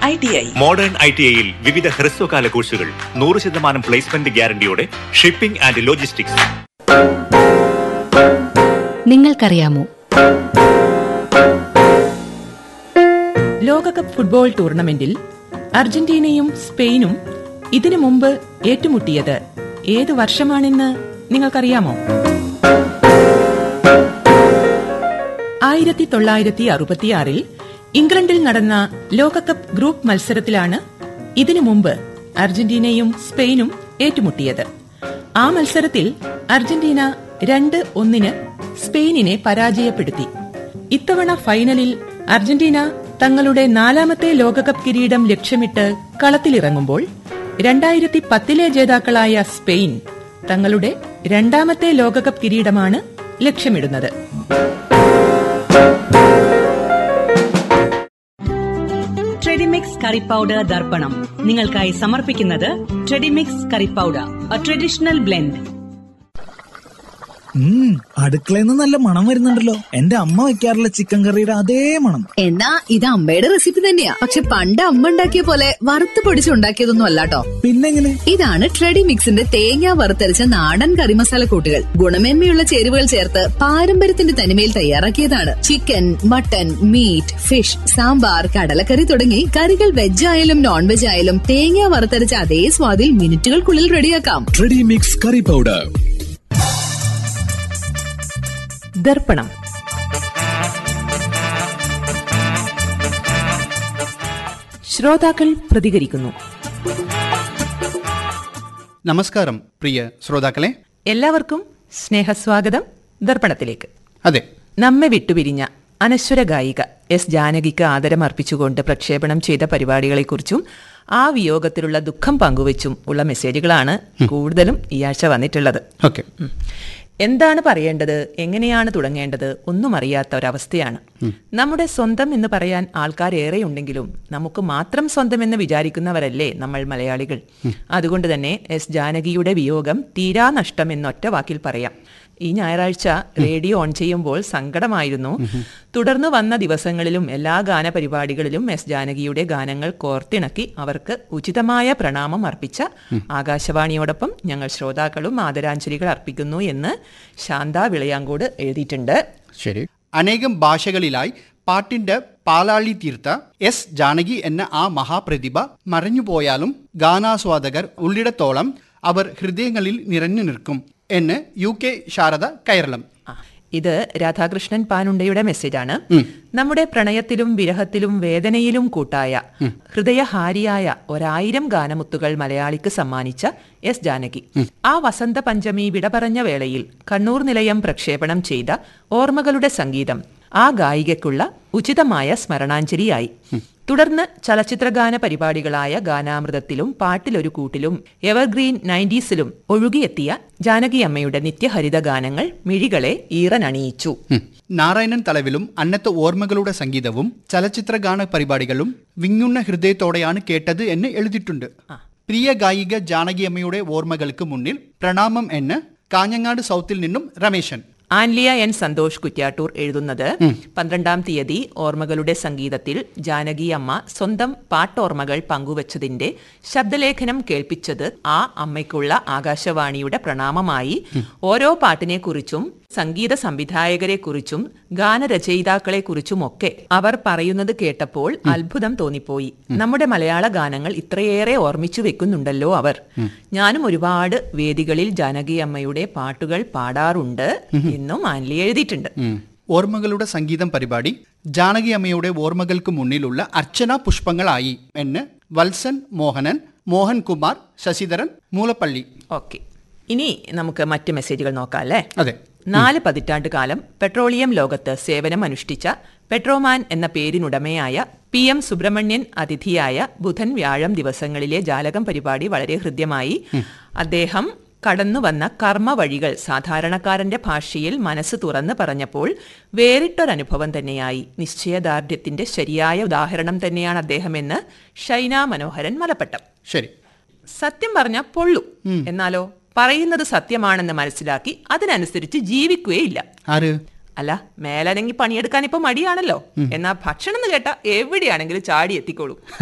I T I modern I T ഐയിൽ വിവിധ ഹ്രസ്വകാല കോഴ്സുകൾ നൂറ് ശതമാനം പ്ലേസ്മെന്റ് ഗ്യാരണ്ടിയോടെ ഷിപ്പിംഗ് ആൻഡ് ലോജിസ്റ്റിക്സ് നിങ്ങൾക്കറിയാമോ ലോകകപ്പ് ഫുട്ബോൾ ടൂർണമെന്റിൽ അർജന്റീനയും സ്പെയിനും ഇതിനു മുമ്പ് ഏറ്റുമുട്ടിയത് ഏത് വർഷമാണെന്ന് നിങ്ങൾക്കറിയാമോ ആയിരത്തി തൊള്ളായിരത്തി അറുപത്തിയാറിൽ ഇംഗ്ലണ്ടിൽ നടന്ന ലോകകപ്പ് ഗ്രൂപ്പ് മത്സരത്തിലാണ് ഇതിനു മുമ്പ് അർജന്റീനയും സ്പെയിനും ഏറ്റുമുട്ടിയത് ആ മത്സരത്തിൽ അർജന്റീന രണ്ട് ഒന്നിന് സ്പെയിനിനെ പരാജയപ്പെടുത്തി ഇത്തവണ ഫൈനലിൽ അർജന്റീന തങ്ങളുടെ നാലാമത്തെ ലോകകപ്പ് കിരീടം ലക്ഷ്യമിട്ട് കളത്തിലിറങ്ങുമ്പോൾ രണ്ടായിരത്തി പത്തിലെ ജേതാക്കളായ സ്പെയിൻ തങ്ങളുടെ രണ്ടാമത്തെ ലോകകപ്പ് കിരീടമാണ് ലക്ഷ്യമിടുന്നത് ട്രെഡിമിക്സ് കറി പൗഡർ ദർപ്പണം നിങ്ങൾക്കായി സമർപ്പിക്കുന്നത് Tredimix curry powder a traditional blend ഉം അടുക്കളയിൽ നിന്ന് നല്ല മണം വരുന്നുണ്ടല്ലോ എന്റെ അമ്മ വെക്കാറുള്ള ചിക്കൻ കറിയുടെ അതേ മണം എന്നാ ഇത് അമ്മയുടെ റെസിപ്പി തന്നെയാ പക്ഷെ പണ്ട് അമ്മ ഉണ്ടാക്കിയ പോലെ വറുത്ത് പൊടിച്ച് ഉണ്ടാക്കിയതൊന്നും അല്ലാട്ടോ പിന്നെങ്ങനെ ഇതാണ് ട്രെഡി മിക്സിന്റെ തേങ്ങ വറുത്തരച്ച നാടൻ കറി മസാല കൂട്ടുകൾ ഗുണമേന്മയുള്ള ചേരുവകൾ ചേർത്ത് പാരമ്പര്യത്തിന്റെ തനിമയിൽ തയ്യാറാക്കിയതാണ് chicken mutton meat fish sambar കടലക്കറി തുടങ്ങി കറികൾ വെജ് ആയാലും നോൺ വെജ് ആയാലും തേങ്ങ വറുത്തരച്ച അതേ സ്വാദിൽ മിനിറ്റുകൾക്കുള്ളിൽ റെഡിയാക്കാം ട്രെഡി മിക്സ് കറി പൗഡർ ദർപ്പണം ശ്രോതാക്കൾ പ്രതികരിക്കുന്നു നമസ്കാരം പ്രിയ ശ്രോതാക്കളെ എല്ലാവർക്കും സ്നേഹസ്വാഗതം ദർപ്പണത്തിലേക്ക് അതെ നമ്മെ വിട്ടുപിരിഞ്ഞ അനശ്വര ഗായിക എസ് ജാനകിക്ക് ആദരമർപ്പിച്ചുകൊണ്ട് പ്രക്ഷേപണം ചെയ്ത പരിപാടികളെക്കുറിച്ചും ആ വിയോഗത്തിലുള്ള ദുഃഖം പങ്കുവച്ചും ഉള്ള മെസ്സേജുകളാണ് കൂടുതലും ഈ ആഴ്ച വന്നിട്ടുള്ളത് ഓക്കെ ഉം. എന്താണ് പറയേണ്ടത് എങ്ങനെയാണ് തുടങ്ങേണ്ടത് ഒന്നും അറിയാത്ത ഒരവസ്ഥയാണ് നമ്മുടെ സ്വന്തം എന്ന് പറയാൻ ആൾക്കാർ ഉണ്ടെങ്കിലും നമുക്ക് മാത്രം സ്വന്തം എന്ന് വിചാരിക്കുന്നവരല്ലേ നമ്മൾ മലയാളികൾ അതുകൊണ്ട് തന്നെ എസ് ജാനകിയുടെ വിയോഗം തീരാ നഷ്ടം എന്നൊറ്റ വാക്കിൽ പറയാം ഈ ഞായറാഴ്ച റേഡിയോ ഓൺ ചെയ്യുമ്പോൾ സങ്കടമായിരുന്നു തുടർന്ന് വന്ന ദിവസങ്ങളിലും എല്ലാ ഗാനപരിപാടികളിലും എസ് ജാനകിയുടെ ഗാനങ്ങൾ കോർത്തിണക്കി അവർക്ക് ഉചിതമായ പ്രണാമം അർപ്പിച്ച ആകാശവാണിയോടൊപ്പം ഞങ്ങൾ ശ്രോതാക്കളും ആദരാഞ്ജലികൾ അർപ്പിക്കുന്നു എന്ന് ശാന്ത വിളയാങ്കോട് എഴുതിയിട്ടുണ്ട് ശരി അനേകം ഭാഷകളിലായി പാട്ടിന്റെ പാലാളി തീർത്ത എസ് ജാനകി എന്ന ആ മഹാപ്രതിഭ മറഞ്ഞുപോയാലും ഗാനാസ്വാദകർ ഉള്ളിടത്തോളം അവർ ഹൃദയങ്ങളിൽ നിറഞ്ഞു നിൽക്കും എന്ന് യു കെ ശാരദ കൈരളം ആ, ഇത് രാധാകൃഷ്ണൻ പാനുണ്ടയുടെ മെസ്സേജാണ് നമ്മുടെ പ്രണയത്തിലും വിരഹത്തിലും വേദനയിലും കൂട്ടായ ഹൃദയഹാരിയായ ഒരായിരം ഗാനമുത്തുകൾ മലയാളിക്ക് സമ്മാനിച്ച എസ് ജാനകി ആ വസന്ത പഞ്ചമി വിട പറഞ്ഞ വേളയിൽ കണ്ണൂർ നിലയം പ്രക്ഷേപണം ചെയ്ത ഓർമ്മകളുടെ സംഗീതം ആ ഗായികയ്ക്കുള്ള ഉചിതമായ സ്മരണാഞ്ജലിയായി തുടർന്ന് ചലച്ചിത്രഗാന പരിപാടികളായ ഗാനാമൃതത്തിലും പാട്ടിലൊരു കൂട്ടിലും എവർഗ്രീൻ നയൻറ്റീസിലും ഒഴുകിയെത്തിയ ജാനകി അമ്മയുടെ നിത്യഹരിത ഗാനങ്ങൾ മിഴികളെ ഈറനണിയിച്ചു ഉം. നാരായണൻ തലവിലും അന്നത്തെ ഓർമ്മകളുടെ സംഗീതവും ചലച്ചിത്ര ഗാന പരിപാടികളും വിങ്ങുന്ന ഹൃദയത്തോടെയാണ് കേട്ടത് എന്ന് എഴുതിയിട്ടുണ്ട് പ്രിയ ഗായിക ജാനകി അമ്മയുടെ ഓർമ്മകൾക്ക് മുന്നിൽ പ്രണാമം എന്ന് കാഞ്ഞങ്ങാട് സൗത്തിൽ നിന്നും രമേശൻ ആൻലിയ എൻ സന്തോഷ് കുറ്റ്യാട്ടൂർ എഴുതുന്നത് പന്ത്രണ്ടാം തീയതി ഓർമ്മകളുടെ സംഗീതത്തിൽ ജാനകി അമ്മ സ്വന്തം പാട്ടോർമ്മകൾ പങ്കുവച്ചതിന്റെ ശബ്ദലേഖനം കേൾപ്പിച്ചത് ആ അമ്മയ്ക്കുള്ള ആകാശവാണിയുടെ പ്രണാമമായി ഓരോ പാട്ടിനെ കുറിച്ചും സംഗീത സംവിധായകരെ കുറിച്ചും ഗാനരചയിതാക്കളെ കുറിച്ചുമൊക്കെ അവർ പറയുന്നത് കേട്ടപ്പോൾ അത്ഭുതം തോന്നിപ്പോയി നമ്മുടെ മലയാള ഗാനങ്ങൾ ഇത്രയേറെ ഓർമ്മിച്ചു വെക്കുന്നുണ്ടല്ലോ അവർ ഞാനും ഒരുപാട് വേദികളിൽ ജാനകി അമ്മയുടെ പാട്ടുകൾ പാടാറുണ്ട് എന്നും ആൻലി എഴുതിയിട്ടുണ്ട് ഉം. ഓർമ്മകളുടെ സംഗീതം പരിപാടി ജാനകി അമ്മയുടെ ഓർമ്മകൾക്ക് മുന്നിലുള്ള അർച്ചന പുഷ്പങ്ങളായി എന്ന് വത്സൻ മോഹനൻ മോഹൻകുമാർ ശശിധരൻ മൂലപ്പള്ളി ഓക്കെ ഇനി നമുക്ക് മറ്റ് മെസ്സേജുകൾ നോക്കാം അല്ലേ അതെ നാല് പതിറ്റാണ്ട് കാലം പെട്രോളിയം ലോകത്ത് സേവനം അനുഷ്ഠിച്ച പെട്രോമാൻ എന്ന പേരിനുടമയായ പി എം സുബ്രഹ്മണ്യൻ അതിഥിയായ ബുധൻ വ്യാഴം ദിവസങ്ങളിലെ ജാലകം പരിപാടി വളരെ ഹൃദ്യമായി അദ്ദേഹം കടന്നു വന്ന കർമ്മ വഴികൾ സാധാരണക്കാരന്റെ ഭാഷയിൽ മനസ്സ് തുറന്ന് പറഞ്ഞപ്പോൾ വേറിട്ടൊരനുഭവം തന്നെയായി നിശ്ചയദാർഢ്യത്തിന്റെ ശരിയായ ഉദാഹരണം തന്നെയാണ് അദ്ദേഹമെന്ന് ഷൈന മനോഹരൻ മലപ്പട്ടം ശരി സത്യം പറഞ്ഞ പൊള്ളു എന്നാലോ പറയുന്നത് സത്യമാണെന്ന് മനസ്സിലാക്കി അതിനനുസരിച്ച് ജീവിക്കുകയില്ല ആര് അല്ല മേലനങ്ങി പണിയെടുക്കാൻ ഇപ്പൊ മടിയാണല്ലോ എന്നാ ഭക്ഷണം എന്ന് കേട്ടാ എവിടെയാണെങ്കിലും ചാടി എത്തിക്കോളൂ